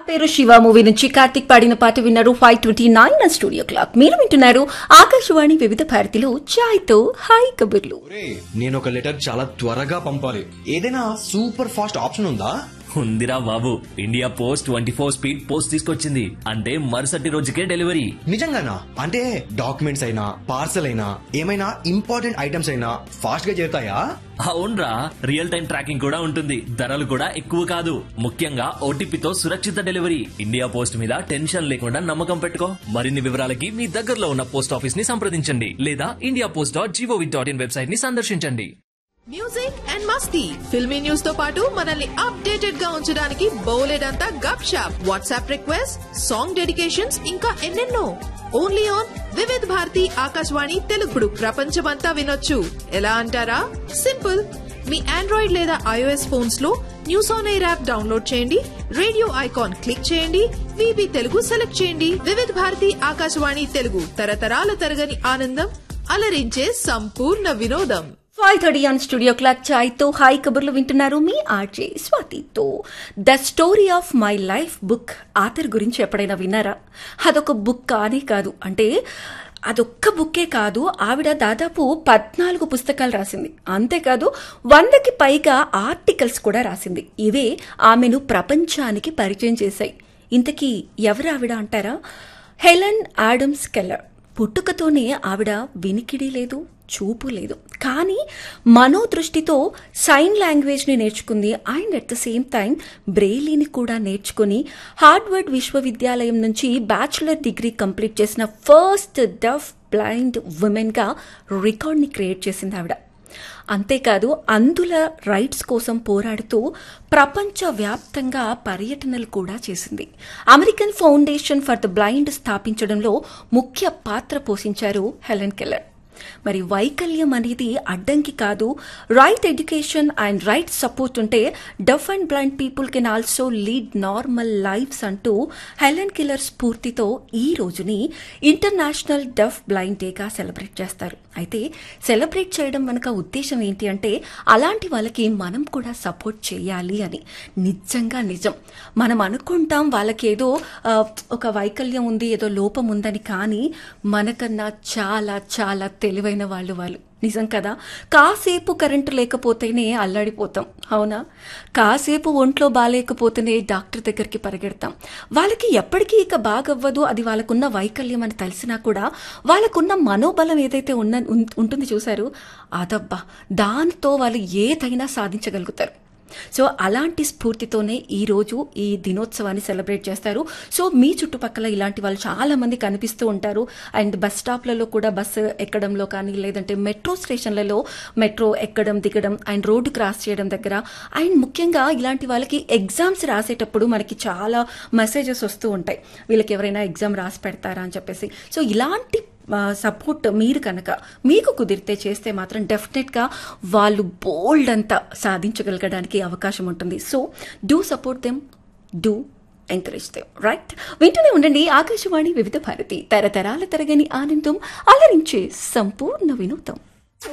పేరు శివ మూవీ నుంచి కార్తిక్ పాడిన పాట విన్నారు five twenty nine studio clock మీరు వింటున్నారు ఆకాశవాణి వివిధ భారతిలో చాయ్ తో హాయ్ కబుర్లు ఒరే నేను ఒక లెటర్ చాలా త్వరగా పంపాలి ఏదైనా సూపర్ ఫాస్ట్ ఆప్షన్ ఉందా ఉందిరా బాబు India post twenty four speed post తీసుకొచ్చింది అంటే మరుసటి రోజుకే డెలివరీ నిజంగానా అంటే డాక్యుమెంట్స్ అయినా పార్సల్ అయినా ఏమైనా ఇంపార్టెంట్ ఐటమ్స్ అయినా ఫాస్ట్ గా చేరుతాయా అవునరా రియల్ టైం ట్రాకింగ్ కూడా ఉంటుంది ధరలు కూడా ఎక్కువ కాదు ముఖ్యంగా ఓటీపీతో సురక్షిత డెలివరీ ఇండియా పోస్ట్ మీద టెన్షన్ లేకుండా నమ్మకం పెట్టుకో మరిన్ని వివరాలకి మీ దగ్గరలో ఉన్న పోస్ట్ ఆఫీస్ ని సంప్రదించండి లేదా India post dot G O V dot in website ని సందర్శించండి మ్యూజిక్ అండ్ మస్తీ ఫిల్మీ న్యూస్ తో పాటు మనల్ని అప్డేటెడ్ గా ఉంచడానికి బౌలెడంతా గప్ షాప్ వాట్సాప్ రిక్వెస్ట్ సాంగ్ డెడికేషన్స్ ఇంకా ఎన్నెన్నో ఓన్లీ ఆన్ వివిధ్ భారతి ఆకాశవాణి తెలుగుడు ప్రపంచమంతా వినొచ్చు ఎలా అంటారా సింపుల్ మీ ఆండ్రాయిడ్ లేదా ఐఓఎస్ ఫోన్స్ లో news on air app download చేయండి రేడియో ఐకాన్ క్లిక్ చేయండి విబి తెలుగు సెలెక్ట్ చేయండి వివిధ్ భారతి ఆకాశవాణి తెలుగు తరతరాల తరగని ఆనందం అలరించే సంపూర్ణ వినోదం five thirty on studio clock చాయ్ తో హాయ్ కబుర్లు వింటున్నారు మీ ఆర్జే స్వాతితో the story of my life book author గురించి ఎప్పుడైనా విన్నారా అదొక బుక్ కానే కాదు అంటే అదొక్క బుక్కే కాదు ఆవిడ దాదాపు పద్నాలుగు పుస్తకాలు రాసింది అంతేకాదు వందకి పైగా ఆర్టికల్స్ కూడా రాసింది ఇవే ఆమెను ప్రపంచానికి పరిచయం చేశాయి ఇంతకీ ఎవరు ఆవిడ అంటారా హెలెన్ ఆడమ్స్ కెల్లర్ పుట్టుకతోనే ఆవిడ వినికిడి లేదు చూపు లేదు కానీ మనోదృష్టితో సైన్ లాంగ్వేజ్ని నేర్చుకుంది and at the same time బ్రెయిలీని కూడా నేర్చుకుని హార్డ్వర్డ్ విశ్వవిద్యాలయం నుంచి బ్యాచులర్ డిగ్రీ కంప్లీట్ చేసిన ఫస్ట్ డఫ్ బ్లైండ్ ఉమెన్గా రికార్డ్ని క్రియేట్ చేసింది ఆవిడ అంతేకాదు అందుల రైట్స్ కోసం పోరాడుతూ ప్రపంచవ్యాప్తంగా పర్యటనలు కూడా చేసింది American foundation for the blind స్థాపించడంలో ముఖ్య పాత్ర పోషించారు హెలెన్ కెల్లర్ మరి వైకల్యం అనేది అడ్డంకి కాదు right education and right support ఉంటే deaf and blind people can also lead normal lives అంటూ హెలెన్ కిల్లర్ స్ఫూర్తితో ఈ రోజుని ఇంటర్నేషనల్ డఫ్ బ్లైండ్ డేగా సెలబ్రేట్ చేస్తారు అయితే సెలబ్రేట్ చేయడం వెనుక ఉద్దేశం ఏంటి అంటే అలాంటి వాళ్ళకి మనం కూడా సపోర్ట్ చేయాలి అని నిజంగా నిజం మనం అనుకుంటాం వాళ్ళకి ఏదో ఆ, ఒక వైకల్యం ఉంది ఏదో లోపం ఉందని కానీ మనకన్నా చాలా చాలా తెలివైన వాళ్ళు వాళ్ళు నిజం కదా కాసేపు కరెంటు లేకపోతేనే అల్లాడిపోతాం అవునా కాసేపు ఒంట్లో బాగాలేకపోతేనే డాక్టర్ దగ్గరికి పరిగెడతాం వాళ్ళకి ఎప్పటికీ ఇక బాగవ్వదు అది వాళ్ళకున్న వైకల్యం అని తెలిసినా కూడా వాళ్ళకున్న మనోబలం ఏదైతే ఉన్న ఉం- ఉంటుంది చూసారు అదబ్బా దాంతో వాళ్ళు ఏదైనా సాధించగలుగుతారు సో అలాంటి స్ఫూర్తితోనే ఈ రోజు ఈ దినోత్సవాన్ని సెలబ్రేట్ చేస్తారు సో మీ చుట్టుపక్కల ఇలాంటి వాళ్ళు చాలా మంది కనిపిస్తూ ఉంటారు అండ్ బస్ స్టాప్లలో కూడా బస్సు ఎక్కడంలో కానీ లేదంటే మెట్రో స్టేషన్లలో మెట్రో ఎక్కడం దిగడం అండ్ రోడ్డు క్రాస్ చేయడం దగ్గర అండ్ ముఖ్యంగా ఇలాంటి వాళ్ళకి ఎగ్జామ్స్ రాసేటప్పుడు మనకి చాలా మెసేజెస్ వస్తూ ఉంటాయి వీళ్ళకి ఎవరైనా ఎగ్జామ్ రాసి పెడతారా అని చెప్పేసి సో ఇలాంటి సపోర్ట్ మీరు కనుక మీకు కుదిరితే చేస్తే మాత్రం డెఫినెట్గా వాళ్ళు బోల్డ్ అంతా సాధించగలగడానికి అవకాశం ఉంటుంది so do support them do encourage them right వింటూనే ఉండండి ఆకాశవాణి వివిధ భారతి తరతరాల తరగని ఆనందం అలరించే సంపూర్ణ వినోదం